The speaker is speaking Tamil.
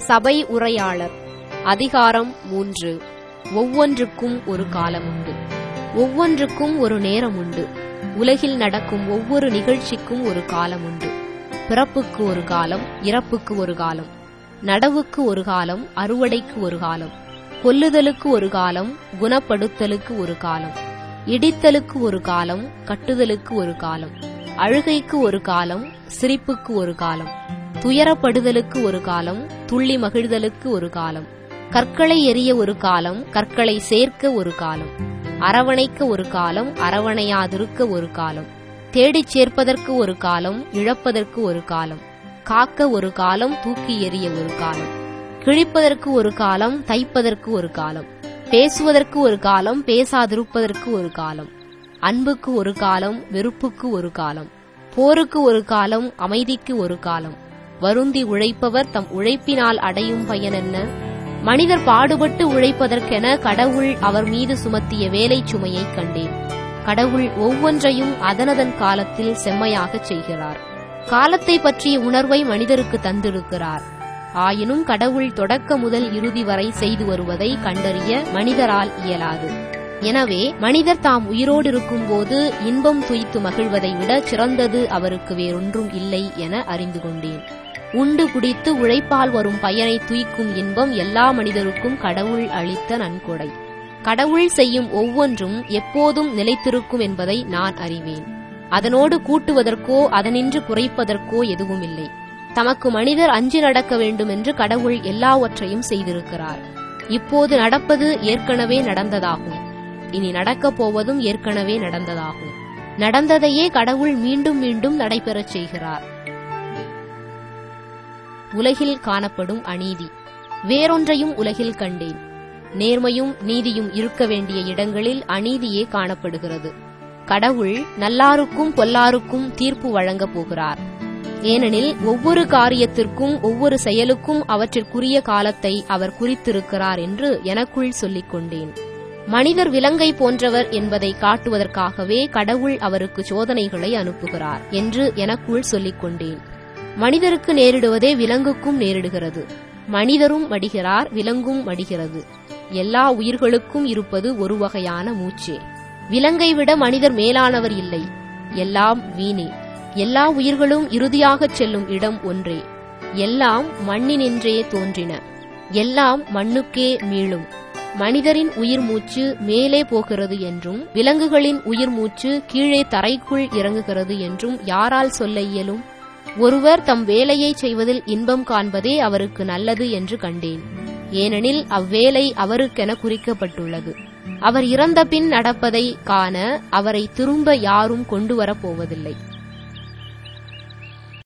சபை உரையாளர் அதிகாரம் மூன்று ஒவ்வொன்றுக்கும் ஒரு காலம் உண்டு ஒவ்வொன்றுக்கும் ஒரு நேரம் உண்டு உலகில் நடக்கும் ஒவ்வொரு நிகழ்ச்சிக்கும் ஒரு காலம் உண்டு பிறப்புக்கு ஒரு காலம் இறப்புக்கு ஒரு காலம் நடவுக்கு ஒரு காலம் அறுவடைக்கு ஒரு காலம் கொல்லுதலுக்கு ஒரு காலம் குணப்படுத்தலுக்கு ஒரு காலம் இடித்தலுக்கு ஒரு காலம் கட்டுதலுக்கு ஒரு காலம் அழுகைக்கு ஒரு காலம் சிரிப்புக்கு ஒரு காலம் துயரப்படுதலுக்கு ஒரு காலம் துள்ளி மகிழ்தலுக்கு ஒரு காலம் கற்களை எரிய ஒரு காலம் கற்களை சேர்க்க ஒரு காலம் அரவணைக்க ஒரு காலம் அரவணையாதிருக்க ஒரு காலம் தேடிச் சேர்ப்பதற்கு ஒரு காலம் இழப்பதற்கு ஒரு காலம் காக்க ஒரு காலம் தூக்கி எறிய ஒரு காலம் கிழிப்பதற்கு ஒரு காலம் தைப்பதற்கு ஒரு காலம் பேசுவதற்கு ஒரு காலம் பேசாதிருப்பதற்கு ஒரு காலம் அன்புக்கு ஒரு காலம் வெறுப்புக்கு ஒரு காலம் போருக்கு ஒரு காலம் அமைதிக்கு ஒரு காலம் வருந்தி உழைப்பவர் தம் உழைப்பினால் அடையும் பயன் என்ன மனிதர் பாடுபட்டு உழைப்பதற்கென கடவுள் அவர் மீது சுமத்திய வேலை சுமையை கண்டேன் கடவுள் ஒவ்வொன்றையும் அதனதன் காலத்தில் செம்மையாகச் செய்கிறார் காலத்தை பற்றிய உணர்வை மனிதருக்கு தந்திருக்கிறார் ஆயினும் கடவுள் தொடக்க முதல் இறுதி வரை செய்து வருவதை கண்டறிய மனிதரால் இயலாது எனவே மனிதர் தாம் உயிரோடு இருக்கும்போது இன்பம் துய்த்து மகிழ்வதை விட சிறந்தது அவருக்கு வேறொன்றும் இல்லை என அறிந்து கொண்டேன் உண்டு குடித்து உழைப்பால் வரும் பயனை துய்க்கும் இன்பம் எல்லா மனிதருக்கும் கடவுள் அளித்த நன்கொடை கடவுள் செய்யும் ஒவ்வொன்றும் எப்போதும் நிலைத்திருக்கும் என்பதை நான் அறிவேன் அதனோடு கூட்டுவதற்கோ அதனின்று குறைப்பதற்கோ எதுவும் இல்லை தமக்கு மனிதர் அஞ்சி நடக்க வேண்டும் என்று கடவுள் எல்லாவற்றையும் செய்திருக்கிறார் இப்போது நடப்பது ஏற்கனவே நடந்ததாகும் இனி நடக்கப் போவதும் ஏற்கனவே நடந்ததாகும் நடந்ததையே கடவுள் மீண்டும் மீண்டும் நடைபெறச் செய்கிறார் உலகில் காணப்படும் அநீதி வேறொன்றையும் உலகில் கண்டேன் நேர்மையும் நீதியும் இருக்க வேண்டிய இடங்களில் அநீதியே காணப்படுகிறது கடவுள் நல்லாருக்கும் பொல்லாருக்கும் தீர்ப்பு வழங்கப் போகிறார் ஏனெனில் ஒவ்வொரு காரியத்திற்கும் ஒவ்வொரு செயலுக்கும் அவற்றிற்குரிய காலத்தை அவர் குறித்திருக்கிறார் என்று எனக்குள் சொல்லிக் கொண்டேன் மனிதர் விலங்கை போன்றவர் என்பதை காட்டுவதற்காகவே கடவுள் அவருக்கு சோதனைகளை அனுப்புகிறார் என்று எனக்குள் சொல்லிக் கொண்டேன் மனிதருக்கு நேரிடுவதே விலங்குக்கும் நேரிடுகிறது மனிதரும் மடிகிறார் விலங்கும் மடிகிறது எல்லா உயிர்களுக்கும் இருப்பது ஒரு வகையான மூச்சே விலங்கை விட மனிதர் மேலானவர் இல்லை எல்லாம் வீணே எல்லா உயிர்களும் இறுதியாகச் செல்லும் இடம் ஒன்றே எல்லாம் மண்ணினின்றே தோன்றின எல்லாம் மண்ணுக்கே மீளும் மனிதரின் உயிர் மூச்சு மேலே போகிறது என்றும் விலங்குகளின் உயிர் மூச்சு கீழே தரைக்குள் இறங்குகிறது என்றும் யாரால் சொல்ல இயலும் ஒருவர் தம் வேலையை செய்வதில் இன்பம் காண்பதே அவருக்கு நல்லது என்று கண்டேன் ஏனெனில் அவ்வேலை அவருக்கென குறிக்கப்பட்டுள்ளது அவர் இறந்த பின் நடப்பதை காண அவரை திரும்ப யாரும் கொண்டு வரப் போவதில்லை